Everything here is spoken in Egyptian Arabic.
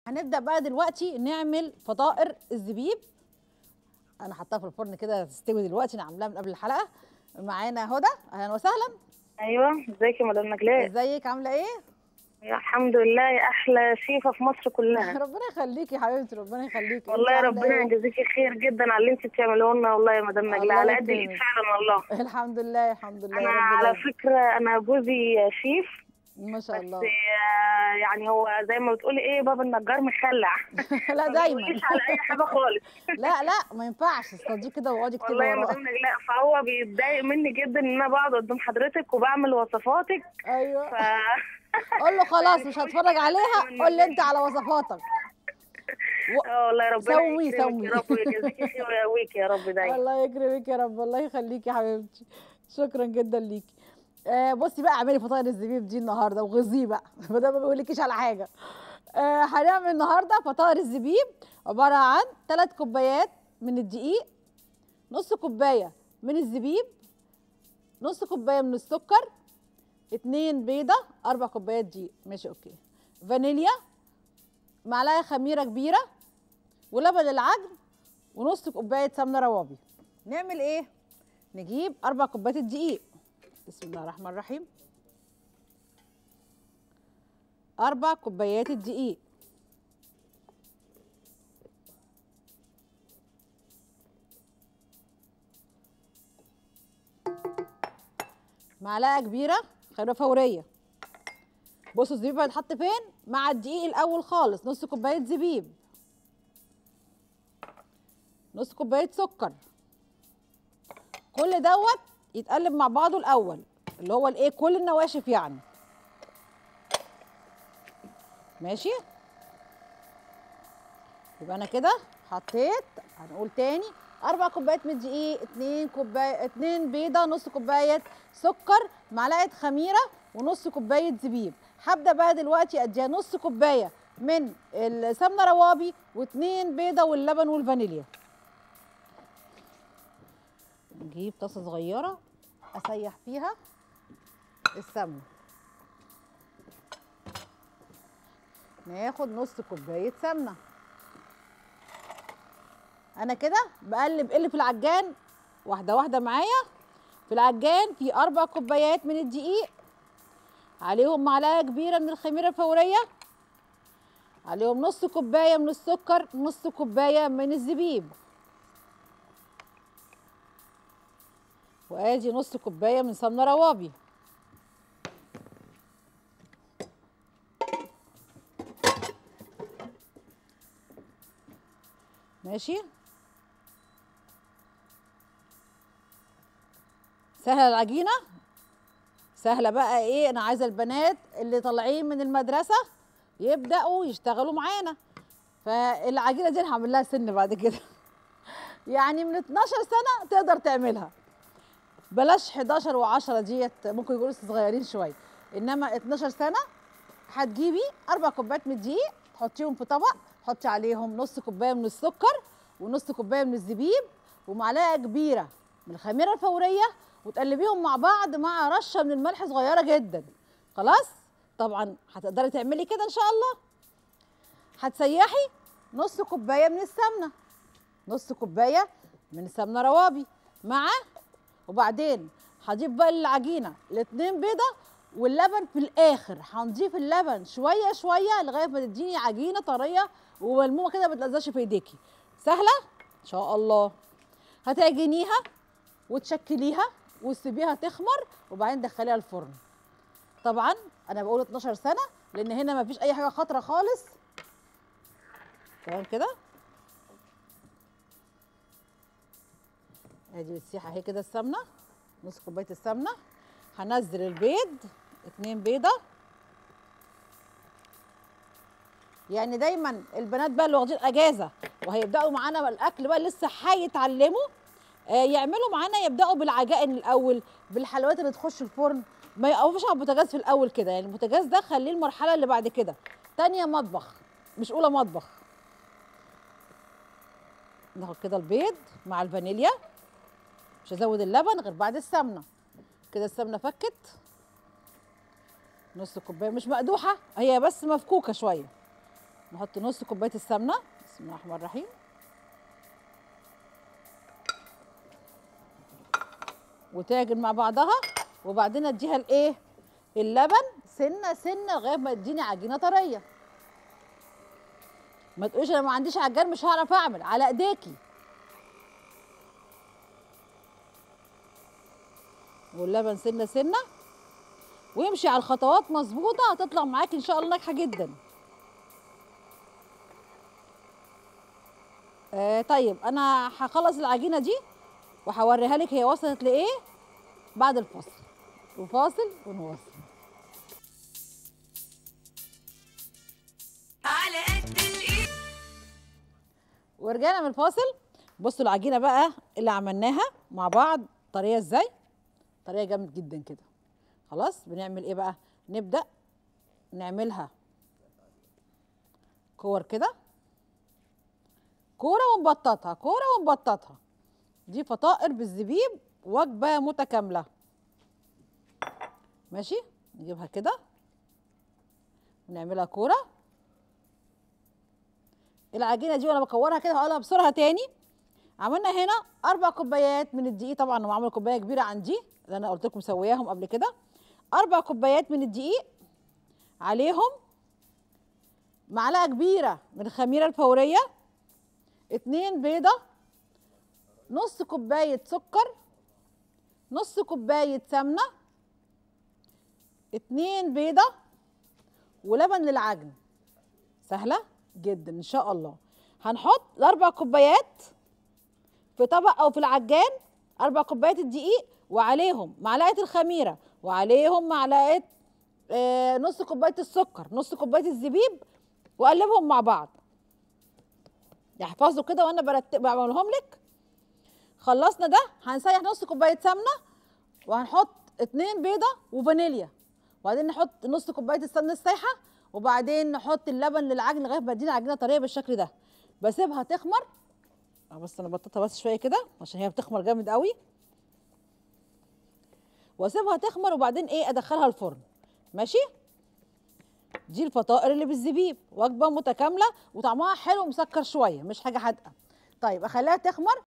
هنبدا بقى دلوقتي نعمل فطائر الزبيب انا حطاها في الفرن كده تستوي دلوقتي انا عاملاها من قبل الحلقه معانا هدى اهلا وسهلا ايوه ازيك يا مدام نجلاء ازيك عامله ايه يا الحمد لله يا احلى شيفه في مصر كلها ربنا يخليكي يا حبيبتي ربنا يخليكي والله انتي عاملة ربنا إيه؟ يجازيكي خير جدا على اللي انت بتعمليه لنا والله يا مدام الله نجلاء على قد يكرمك. الايد فعلا والله الحمد لله الحمد لله انا يا رب على دايما. فكره انا جوزي شيف ما شاء بس الله آه، يعني هو زي ما بتقولي ايه باب النجار مخلع لا ما دايما بيقوليش على اي حاجه خالص لا لا ما ينفعش استضيه كده واقعدي اكتبي والله يا وراه مدام نجلاء فهو بيتضايق مني جدا ان انا بقعد قدام حضرتك وبعمل وصفاتك ايوه ف قول له خلاص مش هتفرج عليها قول لي انت على وصفاتك و- اه والله ربنا سوي- يكرمك سوي. يا رب ويجازيكي خير ويقويكي يا رب دايما الله يكرمك يا رب الله يخليكي يا حبيبتي شكرا جدا ليكي آه بصي بقى اعملي فطاير الزبيب دي النهارده وغزيه بقى ما دام ما بقولكيش على حاجه آه هنعمل النهارده فطاير الزبيب عباره عن ثلاث كوبايات من الدقيق نص كوبايه من الزبيب نص كوبايه من السكر اتنين بيضه اربع كوبايات دقيق ماشي اوكي فانيليا معلقه خميره كبيره ولبن العجن ونص كوبايه سمنه روابي نعمل ايه نجيب اربع كوبايات الدقيق بسم الله الرحمن الرحيم اربع كوبايات الدقيق معلقه كبيره خيره فوريه بصوا الزبيب هيتحط فين مع الدقيق الاول خالص نص كوبايه زبيب نص كوبايه سكر كل دوت يتقلب مع بعضه الاول اللي هو الايه كل النواشف يعني ماشي يبقى انا كده حطيت هنقول تاني اربع كوبايات من الدقيق اتنين كوبايه اتنين بيضه نص كوبايه سكر معلقه خميره ونص كوبايه زبيب هبدا بقى دلوقتي اديها نص كوبايه من السمنه روابي واتنين بيضه واللبن والفانيليا نجيب طاسه صغيره اسيح فيها السمنه ناخد نص كوبايه سمنه انا كده بقلب اللي في العجان واحده واحده معايا في العجان في اربع كوبايات من الدقيق عليهم معلقه كبيره من الخميره الفوريه عليهم نص كوبايه من السكر نص كوبايه من الزبيب وادي نص كوبايه من سمنه روابي ماشي سهله العجينه سهله بقى ايه انا عايزه البنات اللي طالعين من المدرسه يبداوا يشتغلوا معانا فالعجينه دي انا هعمل لها سن بعد كده يعني من 12 سنه تقدر تعملها بلاش 11 و10 ديت ممكن يكونوا لسه صغيرين شويه انما 12 سنه هتجيبي اربع كوبايات من الدقيق تحطيهم في طبق تحطي عليهم نص كوبايه من السكر ونص كوبايه من الزبيب ومعلقه كبيره من الخميره الفوريه وتقلبيهم مع بعض مع رشه من الملح صغيره جدا خلاص طبعا هتقدري تعملي كده ان شاء الله هتسيحي نص كوبايه من السمنه نص كوبايه من السمنه روابي مع وبعدين هضيف بقى للعجينه الاتنين بيضه واللبن في الاخر هنضيف اللبن شويه شويه لغايه ما تديني عجينه طريه وملمومه كده ما تلزقش في ايديكي سهله ان شاء الله هتعجنيها وتشكليها وتسيبيها تخمر وبعدين تدخليها الفرن طبعا انا بقول 12 سنه لان هنا ما فيش اي حاجه خضرا خالص تمام كده ادي بتسيح اهي كده السمنه نص كوبايه السمنه هنزل البيض اتنين بيضه يعني دايما البنات بقى اللي واخدين اجازه وهيبداوا معانا الاكل بقى لسه هيتعلموا آه يعملوا معانا يبداوا بالعجائن الاول بالحلويات اللي تخش الفرن ما يقفوش على البوتاجاز في الاول كده يعني البوتاجاز ده خليه المرحله اللي بعد كده تانية مطبخ مش اولى مطبخ ناخد كده البيض مع الفانيليا مش هزود اللبن غير بعد السمنه كده السمنه فكت نص كوبايه مش مقدوحه هي بس مفكوكه شويه نحط نص كوبايه السمنه بسم الله الرحمن الرحيم وتعجن مع بعضها وبعدين اديها الايه اللبن سنه سنه لغايه ما تديني عجينه طريه ما تقوليش انا ما عنديش عجان مش هعرف اعمل على ايديكي واللبن سنه سنه ويمشي على الخطوات مظبوطه هتطلع معاكي ان شاء الله ناجحه جدا آه طيب انا هخلص العجينه دي وهوريها لك هي وصلت لايه بعد الفاصل وفاصل ونواصل على قد الايد ورجعنا من الفاصل بصوا العجينه بقى اللي عملناها مع بعض طريه ازاي طريه جامد جدا كده خلاص بنعمل ايه بقى نبدا نعملها كور كده كوره ونبططها كوره ونبططها دي فطائر بالزبيب وجبه متكامله ماشي نجيبها كده ونعملها كوره العجينه دي وانا بكورها كده هقولها بسرعه تاني عملنا هنا اربع كوبايات من الدقيق طبعا انا عامله كوبايه كبيره عن دي اللي انا قلت لكم مسوياهم قبل كده اربع كوبايات من الدقيق عليهم معلقه كبيره من الخميره الفوريه اتنين بيضه نص كوبايه سكر نص كوبايه سمنه اتنين بيضه ولبن للعجن سهله جدا ان شاء الله هنحط الاربع كوبايات في طبق او في العجان اربع كوبايات الدقيق وعليهم معلقه الخميره وعليهم معلقه آه نص كوبايه السكر نص كوبايه الزبيب واقلبهم مع بعض يحفظوا كده وانا برتب بعملهم لك خلصنا ده هنسيح نص كوبايه سمنه وهنحط اتنين بيضه وفانيليا وبعدين نحط نص كوبايه السمنه السايحه وبعدين نحط اللبن للعجن لغايه ما تدينا عجينه طريه بالشكل ده بسيبها تخمر اه بس انا بططها بس شويه كده عشان هي بتخمر جامد قوي واسيبها تخمر وبعدين ايه ادخلها الفرن ماشي دي الفطائر اللي بالزبيب وجبه متكامله وطعمها حلو ومسكر شويه مش حاجه حادقه طيب اخليها تخمر